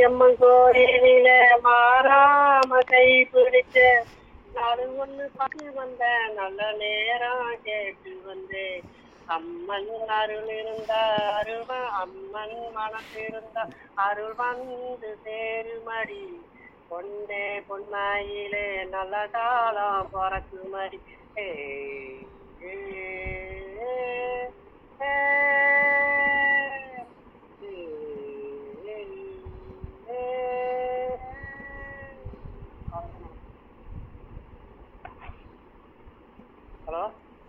மாரியம்மன் கோயிலில மாறாம கை பிடிச்ச நாலு ஒண்ணு பார்த்து வந்த நல்ல நேரம் கேட்டு வந்தேன் அம்மன் அருள் இருந்தா அருள் அம்மன் மனசு இருந்தா அருள் வந்து சேருமடி பொன்னே பொன்னாயிலே நல்ல காலம் பிறக்குமடி ஏ ஏ, ஏ, ஹலோ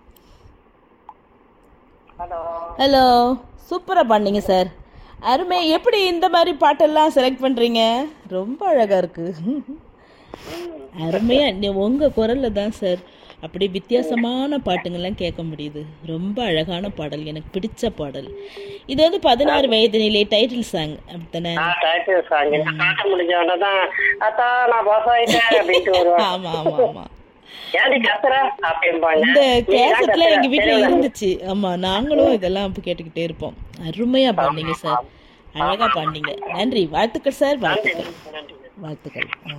ஹலோ ஹலோ சூப்பராக பண்ணீங்க சார் அருமை எப்படி இந்த மாதிரி பாட்டெல்லாம் செலக்ட் பண்ணுறீங்க ரொம்ப அழகாக இருக்கு அருமையாக நீ உங்கள் குரலில் தான் சார் அப்படி வித்தியாசமான பாட்டுங்கள்லாம் கேட்க முடியுது ரொம்ப அழகான பாடல் எனக்கு பிடிச்ச பாடல் இது வந்து பதினாறு வயது நிலை டைட்டில் சாங் அப்படித்தானே ஆ டைட்டில் சாங் இந்த பாட்டு முடிஞ்ச உடனே தான் அத்தா நான் பாஸ் ஆயிட்டேன் அப்படின்ட்டு வருவேன் ஆமாம் ஆமாம் ஆமாம் ஏன்டி கத்துற அப்படிம்பாங்க இந்த நீ ஏன் கேசட்ல கத்துற? எங்க வீட்ல தெரியல. இருந்துச்சு ஆமா நாங்களும் இதெல்லாம் அப்ப கேட்டுக்கிட்டே இருப்போம் அருமையா பாடினீங்க சார் அழகா பாடினீங்க நன்றி வாழ்த்துக்கள் சார் நன்றி வாழ்த்துக்கள் நன்றி வாழ்த்துக்கள் ஆ.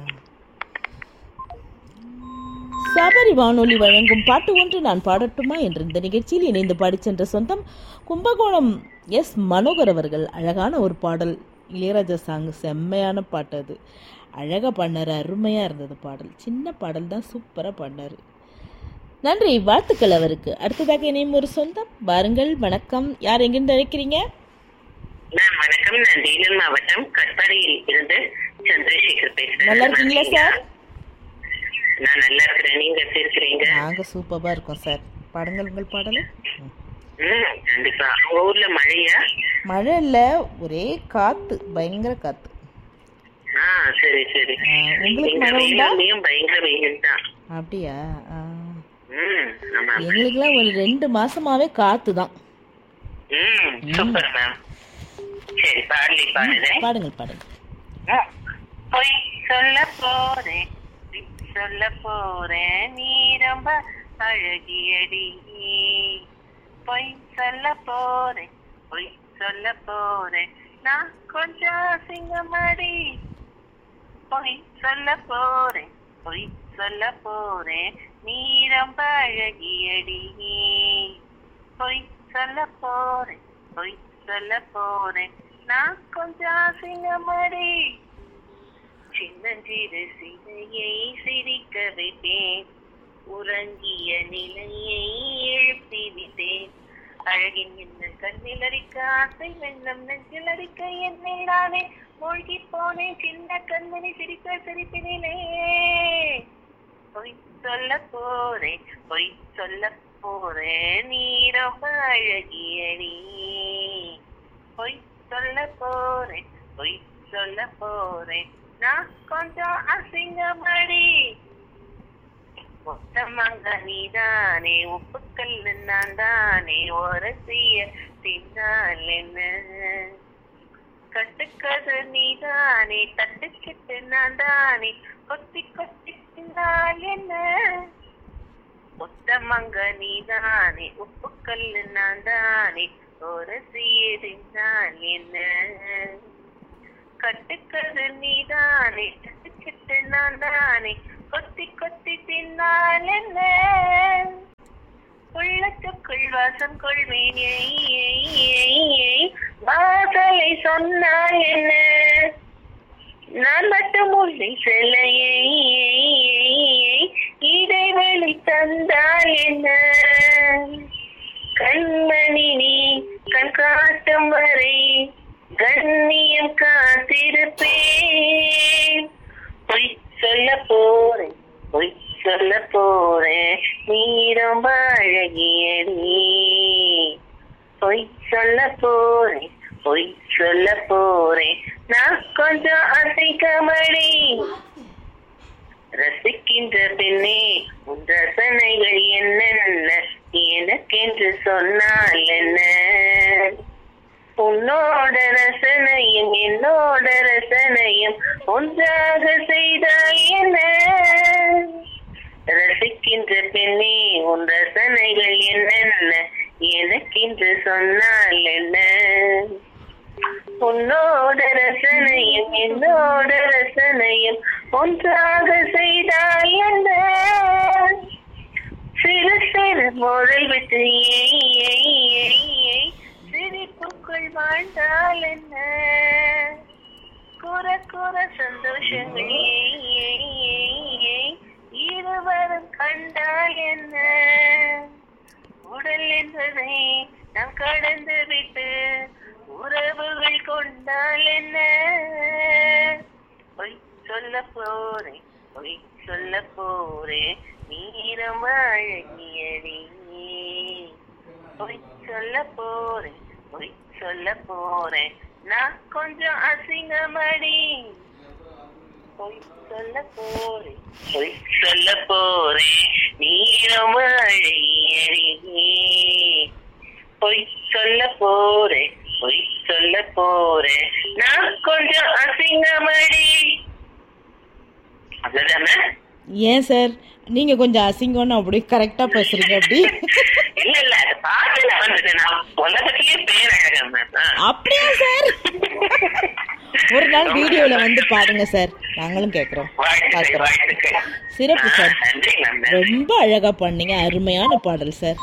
சபரி வானொலி வழங்கும் பாட்டு ஒன்று நான் பாடட்டுமா என்ற இந்த நிகழ்ச்சியில் இணைந்து பாடிச் சென்ற சொந்தம் கும்பகோணம் எஸ் மனோகர் அவர்கள் அழகான ஒரு பாடல் இளையராஜா சாங் செம்மையான பாட்டு அது அழகாக பாடினார் அருமையாக இருந்தது பாடல் சின்ன பாடல் தான் சூப்பராக பாடினார் நன்றி வாழ்த்துக்கள் அவருக்கு அடுத்ததாக இணையும் ஒரு சொந்தம் வாருங்கள் வணக்கம் யார் எங்கிருந்து அழைக்கிறீங்க மேம் வணக்கம் நான் வேலூர் மாவட்டம் கட்பாடியில் இருந்து சந்திரசேகர் பேசுறேன் நல்லா இருக்கீங்களா சார் நான் நல்லா இருக்கிறேன் நீங்க எப்படி இருக்கிறீங்க நாங்கள் சூப்பராக இருக்கோம் சார் பாடுங்கள் உங்கள் பாடலை ம். ம் கண்டிப்பா உங்க ஊர்ல மழையா மழை இல்லை ஒரே காத்து பயங்கர காத்து ஆ சரி சரி ஆ, உங்களுக்கு எங்க மழை உண்டா வெயிலையும் பயங்கர வெயில் தான் அப்படியா ஆ. ம் ஆமா எங்களுக்கெல்லாம் ஒரு ரெண்டு மாசமாவே காத்து தான் ம் சூப்பர் மேம் சரி பாடலி பாடுறேன் பாடுங்கள் பாடுங்கள் பொய் சொல்ல போறேன் பொய் சொல்ல போறேன் நீ ரொம்ப அழகியடி பொய் சொல்ல போறேன் பொய் சொல்ல போறேன் நான் கொஞ்சம் சிங்கமடி பொய் சொல்ல போறேன் பொய் சொல்ல போறேன் நீ ரொம்ப அழகியடி பொய் சொல்ல போறேன் பொய் சொல்ல போறேன் நான் கொஞ்சம் சிங்கமடி சின்னஞ்சிறு சிலையை சிரிக்க வைத்தேன் உறங்கிய நிலையை எழுப்பி விட்டேன் அழகின் என்ன கண்ணில் அடிக்க ஆசை வெள்ளம் நெஞ்சில் அடிக்க என்னை நானே மூழ்கி போனேன் சின்ன கண்மணி சிரிக்க சிரிப்பினிலே பொய் சொல்ல போறேன் பொய் சொல்ல போறேன் நீ ரொம்ப அழகியடி பொய் சொல்ல போறேன் பொய் சொல்ல போறேன் நான் கொஞ்சம் அசிங்கமடி மொத்தமாக நீதானே உப்புக்கல்லு நான் தானே ஓரசிய தின்னால் என்ன கட்டுக்கது நீதானே தட்டுக்கிட்டு நான் தானே கொத்தி கொத்தி தின்னால் என்ன மொத்தமங்க நீதானே உப்புக்கல்லு நான் தானே ஓரசிய தின்னால் என்ன கட்டுக்கது நீதானே கட்டுக்கிட்டு நான் தானே கொத்தி கொத்தி தின்னால் என்ன உள்ளத்துக்குள் வாசம் கொள்வேன் ஏய், ஏய், ஏய், ஏய். வாசலை சொன்னால் என்ன நான் மட்டும் உள்ளே செல்ல ஏய், ஏய், ஏய், ஏய். இடைவெளி தந்தால் என்ன கண்மணி நீ கண் காட்டும் வரை கண்ணியம் காத்திருப்பேன் பொய் சொல்ல போறேன் பொய் சொல்ல போறேன் நீ ரொம்ப அழகியடி பொய் சொல்ல போறேன் பொய் சொல்ல போறேன் நான் கொஞ்சம் அசைக்கமடி ரசிக்கின்ற பெண்ணே உன் ரசனைகள் என்னென்ன எனக்கென்று சொன்னால் என்ன உன்னோட ரசனையும் என்னோட ரசனையும் ஒன்றாக செய்தால் என்ன ரசிக்கின்ற பெண்ணே உன் ரசனைகள் என்னென்ன எனக்கென்று சொன்னால் என்ன உன்னோட ரசனையும் என்னோட ரசனையும் ஒன்றாக செய்தால் என்ன சிறு சிறு முறை விட்டு ஏய், ஏய், ஏய், ஏய், சிரிப்புக்குள் வாழ்ந்தால் என்ன குற குற சந்தோஷங்கள் ஏய், ஏய், ஏய், ஏய், இருவரும் கண்டால் என்ன உடல் என்பதை நாம் கடந்து விட்டு உறவுகள் கொண்டால் என்ன பொய் சொல்ல போறேன் பொய் சொல்ல போறேன் நீரம் அழகியடி பொய் சொல்ல போறேன் பொய் சொல்ல போறேன் நான் கொஞ்சம் அசிங்கமடி பொய் சொல்ல போறேன் பொய் சொல்ல போறேன் நீரம் அழகியடி பொய் சொல்ல போறேன் பொய் சொல்ல போறேன் நான் கொஞ்சம் அசிங்கமடி அதுதானே ஏன் சார் நீங்க கொஞ்சம் அசிங்கம்னு அப்படி கரெக்டா பேசுறீங்க அப்படி இல்ல இல்ல பாட்டுல வந்துட்டு நான் உலகத்திலேயே பேரழகம் மேம் அப்படியா சார் ஒரு நாள் வீடியோல வந்து பாருங்க சார் நாங்களும் கேக்குறோம் வாழ்த்துக்கள் பார்க்கிறோம் வாழ்த்துக்கள் சிறப்பு சார் நன்றி மேம் ரொம்ப அழகா பண்ணீங்க அருமையான பாடல் சார்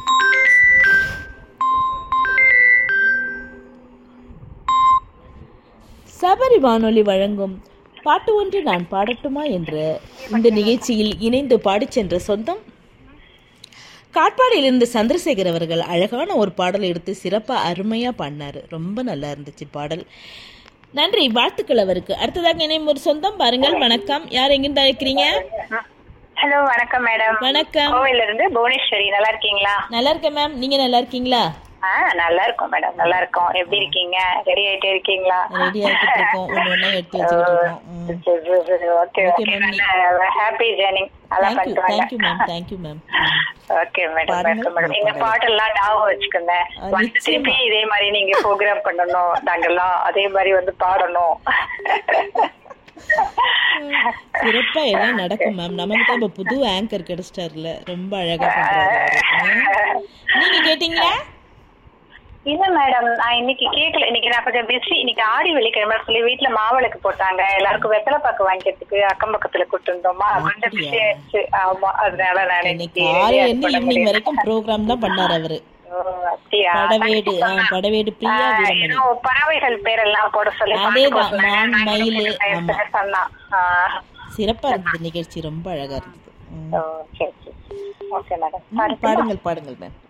சபரி வானொலி வழங்கும் பாட்டு ஒன்று நான் பாடட்டுமா என்ற இந்த நிகழ்ச்சியில் இணைந்து பாடிச் சென்ற சொந்தம் காட்பாடியிலிருந்து சந்திரசேகர் அவர்கள் அழகான ஒரு பாடல் எடுத்து சிறப்பாக அருமையாக பாடினாரு ரொம்ப நல்லா இருந்துச்சு பாடல் நன்றி வாழ்த்துக்கள் அவருக்கு அடுத்ததாக இணையும் ஒரு சொந்தம் பாருங்கள் வணக்கம் யார் எங்கிருந்து அழைக்கிறீங்க ஹலோ வணக்கம் மேடம் வணக்கம் கோவில்ல இருந்து புவனேஸ்வரி நல்லா இருக்கீங்களா நல்லா இருக்கேன் மேம் நீங்க நல்லா இருக்கீங்களா ஆ நல்லா இருக்கோம் மேடம் நல்லா இருக்கோம் எப்படி இருக்கீங்க ரெடி ஆயிட்டே இருக்கீங்களா ரெடி ஆகிட்டு இருக்கோம் ஒன்று ஒன்றா எடுத்து வச்சுக்கிட்டு இருக்கோம் ம். Okay Okay, ma'am. Happy journey நல்லா தேங்க்யூ பண்ணிட்டு தேங்க்யூ வாங்க ma'am thank you ma'am okay madam பாருங்க, வெல்கம் மேடம் இந்த பாருங்க. பாட்டெல்லாம் ஞாபகம் வச்சுக்கோங்க ஆ, வந்து நிச்சயமா. திருப்பி இதே மாதிரி நீங்க ப்ரோக்ராம் பண்ணணும் நாங்கெல்லாம் அதே மாதிரி வந்து பாடணும் சிறப்பா எல்லாம் நடக்கும் மேம் நமக்கு தான் இப்போ புது ஆங்கர் கிடைச்சிட்டாருல ரொம்ப அழகா பண்றாரு அவரு. ம். நீங்க கேட்டீங்களா இல்ல மேடம் நான் இன்னைக்கு கேக்கல இன்னைக்கு நான் கொஞ்சம் பிஸி இன்னைக்கு ஆடி வெள்ளிக்கிழமை சொல்லி வீட்டுல மாவிளக்கு போட்டாங்க எல்லாருக்கும் வெத்தலை பாக்கு வாங்கிக்கிறதுக்கு அக்கம் பக்கத்துல கூட்டு இருந்தோமா கொஞ்சம் அப்படியா? பிஸி ஆயிடுச்சு ஆமா அதனால நான் இன்னைக்கு இன்னைக்கு காலையில react இருந்து பண்ண ஈவினிங் முடியல. வரைக்கும் ப்ரோக்ராம் தான் பண்ணாரு அவரு ஓ, அப்படியா? படவேடு ஆ, படவேடு பிரியா ஆ, வீரமணி ஏதோ பறவைகள் பேரெல்லாம் போட சொல்லி பாட்டு அதேதான், போட சொன்னாங்க. மான், நான் மயிலு, இன்னும் கொஞ்சம் ஆமா. நேரத்துல சொன்னான். ஆ. சிறப்பா இருந்தது நிகழ்ச்சி ரொம்ப அழகா இருந்தது ம். ஓ, சரி சரி ஓகே மேடம் ம், பாடுங்கள் பாடுங்கள் மேம்